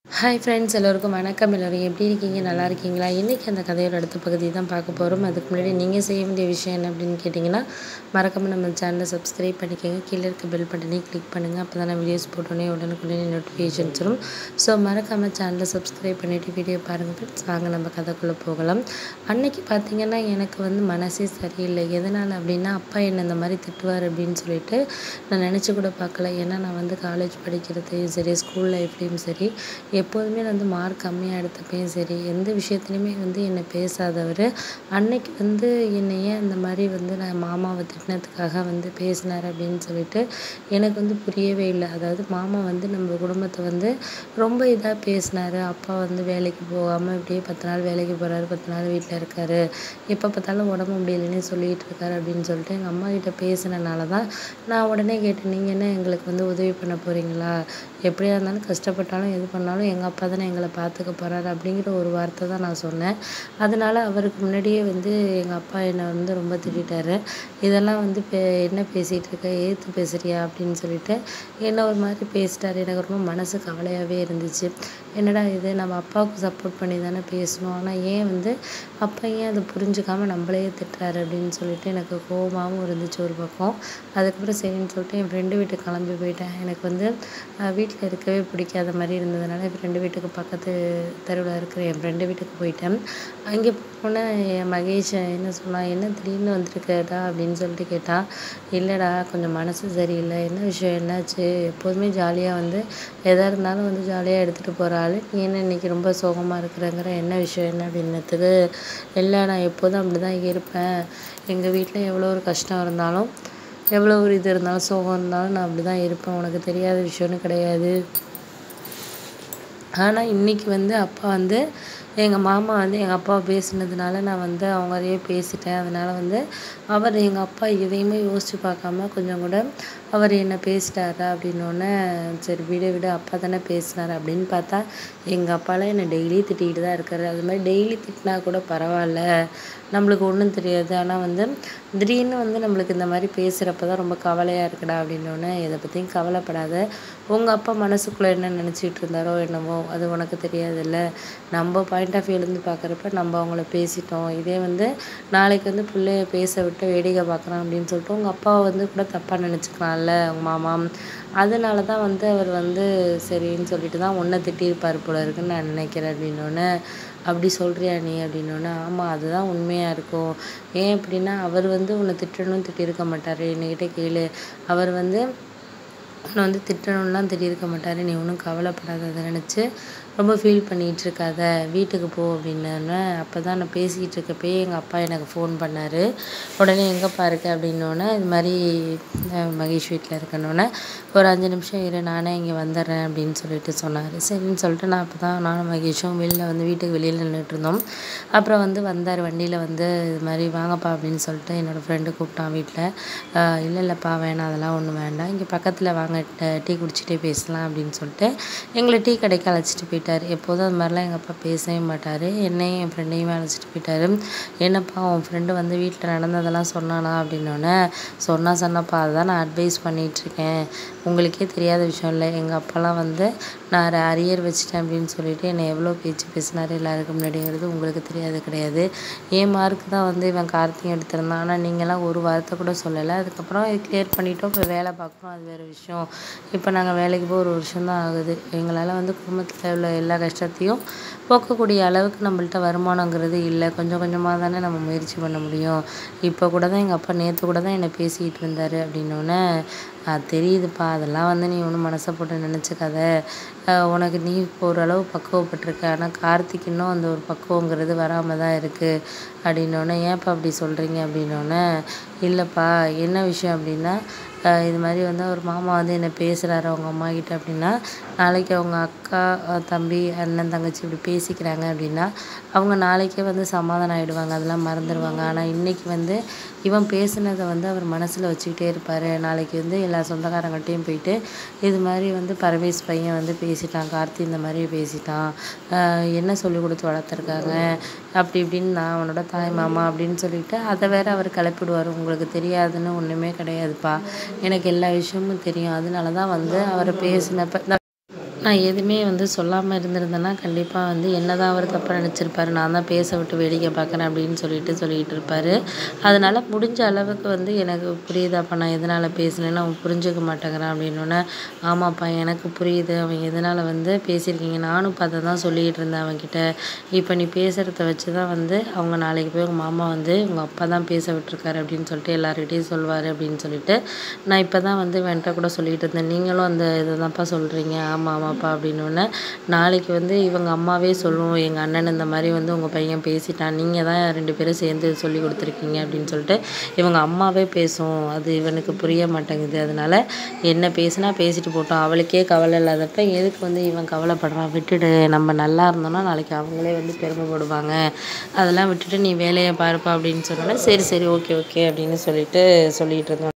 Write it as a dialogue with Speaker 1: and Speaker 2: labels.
Speaker 1: hi friends எல்லோருக்கும் வணக்கம் எல்லோரும் எப்படி இருக்கீங்க நல்லா இருக்கீங்களா இன்றைக்கி அந்த கதையோட அடுத்த பகுதி தான் பார்க்க போகிறோம் அதுக்கு முன்னாடி நீங்கள் செய்ய வேண்டிய விஷயம் என்ன அப்படின்னு கேட்டிங்கன்னா மறக்காமல் நம்ம சேனலை சப்ஸ்கிரைப் பண்ணிக்கோங்க கீழே இருக்க பெல் பட்டனை கிளிக் பண்ணுங்கள் அப்போ தான் வீடியோஸ் போட்டோன்னே உடனுக்குடனே நோட்டிஃபிகேஷன்ஸ் வரும் ஸோ மறக்காமல் சேனலை சப்ஸ்கிரைப் பண்ணிவிட்டு வீடியோ பாருங்கள் ஃப்ரெண்ட்ஸ் வாங்க நம்ம கதைக்குள்ளே போகலாம் அன்னைக்கு பார்த்தீங்கன்னா எனக்கு வந்து மனசே சரியில்லை எதனால் அப்படின்னா அப்பா என்னை இந்த மாதிரி திட்டுவார் அப்படின்னு சொல்லிட்டு நான் நினச்சி கூட பார்க்கல ஏன்னா நான் வந்து காலேஜ் படிக்கிறதையும் சரி ஸ்கூல் லைஃப்லேயும் சரி எப்போதுமே நான் வந்து மார்க் கம்மியாக எடுத்தப்பையும் சரி எந்த விஷயத்துலையுமே வந்து என்னை பேசாதவர் அன்னைக்கு வந்து என்னை ஏன் இந்த மாதிரி வந்து நான் மாமாவை திட்டினதுக்காக வந்து பேசினார் அப்படின்னு சொல்லிட்டு எனக்கு வந்து புரியவே இல்லை அதாவது மாமா வந்து நம்ம குடும்பத்தை வந்து ரொம்ப இதாக பேசினார் அப்பா வந்து வேலைக்கு போகாமல் இப்படியே பத்து நாள் வேலைக்கு போகிறாரு பத்து நாள் வீட்டில் இருக்காரு எப்போ பார்த்தாலும் உடம்பு முடியலன்னு சொல்லிகிட்டு இருக்காரு அப்படின்னு சொல்லிட்டு எங்கள் அம்மா கிட்ட பேசினனால தான் நான் உடனே கேட்டேன் நீங்கள் என்ன எங்களுக்கு வந்து உதவி பண்ண போகிறீங்களா எப்படியா இருந்தாலும் கஷ்டப்பட்டாலும் எது பண்ணாலும் எங்கள் அப்பா தானே எங்களை பார்த்துக்க போகிறாரு அப்படிங்கிற ஒரு வார்த்தை தான் நான் சொன்னேன் அதனால் அவருக்கு முன்னாடியே வந்து எங்கள் அப்பா என்னை வந்து ரொம்ப திட்டாரு இதெல்லாம் வந்து பே என்ன பேசிகிட்டு இருக்க ஏற்று பேசுகிறியா அப்படின்னு சொல்லிட்டு என்ன ஒரு மாதிரி பேசிட்டாரு எனக்கு ரொம்ப மனசு கவலையாகவே இருந்துச்சு என்னடா இது நம்ம அப்பாவுக்கு சப்போர்ட் பண்ணி தானே பேசணும் ஆனால் ஏன் வந்து அப்பா ஏன் அதை புரிஞ்சுக்காம நம்மளையே திட்டுறாரு அப்படின்னு சொல்லிட்டு எனக்கு கோபமாகவும் இருந்துச்சு ஒரு பக்கம் அதுக்கப்புறம் சரின்னு சொல்லிட்டு என் ஃப்ரெண்டு வீட்டுக்கு கிளம்பி போயிட்டேன் எனக்கு வந்து வீட்டில் இருக்கவே பிடிக்காத மாதிரி இருந்ததுனால என் ஃப்ரெண்டு வீட்டுக்கு பக்கத்து தெருவில் இருக்கிற என் ஃப்ரெண்டு வீட்டுக்கு போயிட்டேன் அங்கே போனேன் என் மகேஷ் என்ன சொன்னான் என்ன திடீர்னு வந்திருக்கடா அப்படின்னு சொல்லிட்டு கேட்டான் இல்லைடா கொஞ்சம் மனசு சரியில்லை என்ன விஷயம் என்னாச்சு எப்போதுமே ஜாலியாக வந்து எதாக இருந்தாலும் வந்து ஜாலியாக எடுத்துகிட்டு போகிற ஆள் நீ என்ன இன்னைக்கு ரொம்ப சோகமாக இருக்கிறங்கிற என்ன விஷயம் என்ன அப்படின்னதுக்கு இல்லை நான் எப்போதும் அப்படி தான் இருப்பேன் எங்கள் வீட்டில் எவ்வளோ ஒரு கஷ்டம் இருந்தாலும் எவ்வளோ ஒரு இது இருந்தாலும் சோகம் இருந்தாலும் நான் அப்படி தான் இருப்பேன் உனக்கு தெரியாத விஷயம்னு கிடையாது ஆனால் இன்றைக்கி வந்து அப்பா வந்து எங்கள் மாமா வந்து எங்கள் அப்பாவை பேசினதுனால நான் வந்து அவங்களையே பேசிட்டேன் அதனால் வந்து அவர் எங்கள் அப்பா எதையுமே யோசித்து பார்க்காம கொஞ்சம் கூட அவர் என்ன பேசிட்டாரா அப்படின்னோடனே சரி விட விட அப்பா தானே பேசினார் அப்படின்னு பார்த்தா எங்கள் அப்பாலாம் என்னை டெய்லி திட்டிகிட்டு தான் இருக்காரு அது மாதிரி டெய்லி திட்டினா கூட பரவாயில்ல நம்மளுக்கு ஒன்றும் தெரியாது ஆனால் வந்து திடீர்னு வந்து நம்மளுக்கு இந்த மாதிரி பேசுகிறப்ப தான் ரொம்ப கவலையாக இருக்குடா அப்படின்னோடனே எதை பற்றியும் கவலைப்படாத உங்கள் அப்பா மனசுக்குள்ளே என்ன நினச்சிட்டு இருந்தாரோ என்னவோ அது உனக்கு தெரியாதுல்ல நம்ம பாயிண்ட் ஆஃப் வியூலேருந்து பார்க்குறப்ப நம்ம அவங்கள பேசிட்டோம் இதே வந்து நாளைக்கு வந்து பிள்ளைய பேச விட்டு வேடிக்கை பார்க்குறான் அப்படின்னு சொல்லிட்டு உங்கள் அப்பாவை வந்து கூட தப்பாக நினச்சிக்கலாம்ல உங்கள் மாமா அதனால தான் வந்து அவர் வந்து சரின்னு சொல்லிட்டு தான் ஒன்றை திட்டியிருப்பார் போல இருக்குன்னு நான் நினைக்கிறேன் அப்படின்னோடனே அப்படி சொல்கிறியா நீ அப்படின்னோடனே ஆமாம் அதுதான் உண்மையாக இருக்கும் ஏன் அப்படின்னா அவர் வந்து உன்னை திட்டணும் திட்டியிருக்க மாட்டார் என்கிட்ட கேளு அவர் வந்து உன்னை வந்து திட்டணும்லாம் திட்டியிருக்க மாட்டார் நீ ஒன்றும் கவலைப்படாத அதை நினச்சி ரொம்ப ஃபீல் பண்ணிகிட்டு இருக்காத வீட்டுக்கு போ அப்படின்னோடனே அப்போ தான் நான் பேசிக்கிட்டு இருக்கப்பயே எங்கள் அப்பா எனக்கு ஃபோன் பண்ணார் உடனே எங்கேப்பா இருக்க அப்படின்னோடனே இது மாதிரி மகேஷ் வீட்டில் இருக்கணுன்னே ஒரு அஞ்சு நிமிஷம் இரு நானே இங்கே வந்துடுறேன் அப்படின்னு சொல்லிட்டு சொன்னார் சரின்னு சொல்லிட்டு நான் அப்போ தான் நானும் மகேஷும் வெளியில் வந்து வீட்டுக்கு வெளியில் நின்றுட்டு இருந்தோம் அப்புறம் வந்து வந்தார் வண்டியில் வந்து இது மாதிரி வாங்கப்பா அப்படின்னு சொல்லிட்டு என்னோடய ஃப்ரெண்டு கூப்பிட்டான் வீட்டில் இல்லை இல்லைப்பா வேணாம் அதெல்லாம் ஒன்றும் வேண்டாம் இங்கே பக்கத்தில் வாங்க டீ குடிச்சிட்டே பேசலாம் அப்படின்னு சொல்லிட்டு எங்களை டீ கடைக்கு அழைச்சிட்டு போயிட்டார் எப்போதும் அது மாதிரிலாம் எங்கள் அப்பா பேசவே மாட்டார் என்னையும் என் ஃப்ரெண்டையுமே அழைச்சிட்டு போயிட்டார் என்னப்பா உன் ஃப்ரெண்டு வந்து வீட்டில் நடந்ததெல்லாம் சொன்னானா அப்படின்னோடனே சொன்னா சொன்னப்பா அதுதான் நான் அட்வைஸ் பண்ணிகிட்ருக்கேன் உங்களுக்கே தெரியாத விஷயம் இல்லை எங்கள் அப்பாலாம் வந்து நான் அரியர் வச்சிட்டேன் அப்படின்னு சொல்லிட்டு என்னை எவ்வளோ பேச்சு பேசினார் எல்லாருக்கும் முன்னாடிங்கிறது உங்களுக்கு தெரியாது கிடையாது என் மார்க் தான் வந்து இவன் கார்த்திக் எடுத்திருந்தான் ஆனால் நீங்களாம் ஒரு வார்த்தை கூட சொல்லலை அதுக்கப்புறம் கிளியர் பண்ணிட்டோம் இப்போ வேலை பார்க்குறோம் அது வேறு விஷயம் இப்போ நாங்கள் வேலைக்கு போய் ஒரு வருஷம் தான் ஆகுது எங்களால் வந்து குடும்பத்தில் உள்ள எல்லா கஷ்டத்தையும் போக்கக்கூடிய அளவுக்கு நம்மள்ட்ட வருமானங்கிறது இல்லை கொஞ்சம் கொஞ்சமாக தானே நம்ம முயற்சி பண்ண முடியும் இப்போ கூட தான் எங்கள் அப்பா நேற்று கூட தான் என்னை பேசிக்கிட்டு இருந்தார் அப்படின்னோடனே அது தெரியுதுப்பா அதெல்லாம் வந்து நீ ஒன்றும் மனசை போட்டு நினச்சிக்காத உனக்கு நீ இப்போ ஓரளவு பக்குவப்பட்டிருக்க ஆனால் கார்த்திக் இன்னும் அந்த ஒரு பக்குவங்கிறது வராமல் தான் இருக்குது அப்படின்னோடனே ஏன்ப்பா அப்படி சொல்கிறீங்க அப்படின்னோடனே இல்லைப்பா என்ன விஷயம் அப்படின்னா இது மாதிரி வந்து அவர் மாமா வந்து என்ன பேசுகிறாரு அவங்க அம்மா கிட்ட அப்படின்னா நாளைக்கு அவங்க அக்கா தம்பி அண்ணன் தங்கச்சி இப்படி பேசிக்கிறாங்க அப்படின்னா அவங்க நாளைக்கே வந்து சமாதானம் ஆகிடுவாங்க அதெல்லாம் மறந்துடுவாங்க ஆனால் இன்றைக்கி வந்து இவன் பேசுனதை வந்து அவர் மனசில் வச்சுக்கிட்டே இருப்பார் நாளைக்கு வந்து எல்லா சொந்தக்காரங்கள்ட்டையும் போயிட்டு இது மாதிரி வந்து பரமேஷ் பையன் வந்து பேசிட்டான் கார்த்தி இந்த மாதிரி பேசிட்டான் என்ன சொல்லி கொடுத்து வளர்த்துருக்காங்க அப்படி இப்படின்னு நான் அவனோட தாய் மாமா அப்படின்னு சொல்லிட்டு அதை வேற அவர் கிளப்பிடுவார் உங்களுக்கு தெரியாதுன்னு ஒன்றுமே கிடையாதுப்பா எனக்கு எல்லா விஷயமும் தெரியும் அதனால தான் வந்து அவரை பேசினப்ப நான் எதுவுமே வந்து சொல்லாமல் இருந்திருந்தேன்னா கண்டிப்பாக வந்து என்ன தான் அவர் தப்பாக நினச்சிருப்பாரு நான் தான் பேச விட்டு வேடிக்கை பார்க்குறேன் அப்படின்னு சொல்லிட்டு சொல்லிகிட்டு இருப்பார் அதனால் முடிஞ்ச அளவுக்கு வந்து எனக்கு புரியுதாப்பா நான் எதனால் பேசினேன்னு அவன் புரிஞ்சுக்க மாட்டேங்கிறான் அப்படின்னோடனே ஆமாப்பா எனக்கு புரியுது அவன் எதனால் வந்து பேசியிருக்கீங்க நானும் இப்போ அதை தான் சொல்லிகிட்டு இருந்தேன் அவன்கிட்ட இப்போ நீ பேசுகிறத வச்சு தான் வந்து அவங்க நாளைக்கு போய் உங்கள் மாமா வந்து உங்கள் அப்பா தான் பேச விட்டுருக்காரு அப்படின்னு சொல்லிட்டு எல்லாருக்கிட்டையும் சொல்வார் அப்படின்னு சொல்லிட்டு நான் இப்போ தான் வந்து இவன்கிட்ட கூட சொல்லிகிட்டு இருந்தேன் நீங்களும் அந்த இதை தான்ப்பா சொல்கிறீங்க ஆமாம் ஆமாப்பா அப்படின்னோடனே நாளைக்கு வந்து இவங்க அம்மாவே சொல்லும் எங்கள் அண்ணன் இந்த மாதிரி வந்து உங்கள் பையன் பேசிட்டான் நீங்கள் தான் ரெண்டு பேரும் சேர்ந்து சொல்லி கொடுத்துருக்கீங்க அப்படின்னு சொல்லிட்டு இவங்க அம்மாவே பேசும் அது இவனுக்கு புரிய மாட்டேங்குது அதனால என்ன பேசுனா பேசிட்டு போட்டோம் அவளுக்கே கவலை இல்லாதப்ப எதுக்கு வந்து இவன் கவலைப்படுறான் விட்டுடு நம்ம நல்லா இருந்தோம்னா நாளைக்கு அவங்களே வந்து பெருமைப்படுவாங்க அதெல்லாம் விட்டுட்டு நீ வேலையை பாருப்பா அப்படின்னு சொன்னோன்னே சரி சரி ஓகே ஓகே அப்படின்னு சொல்லிட்டு சொல்லிட்டு இருந்தோம்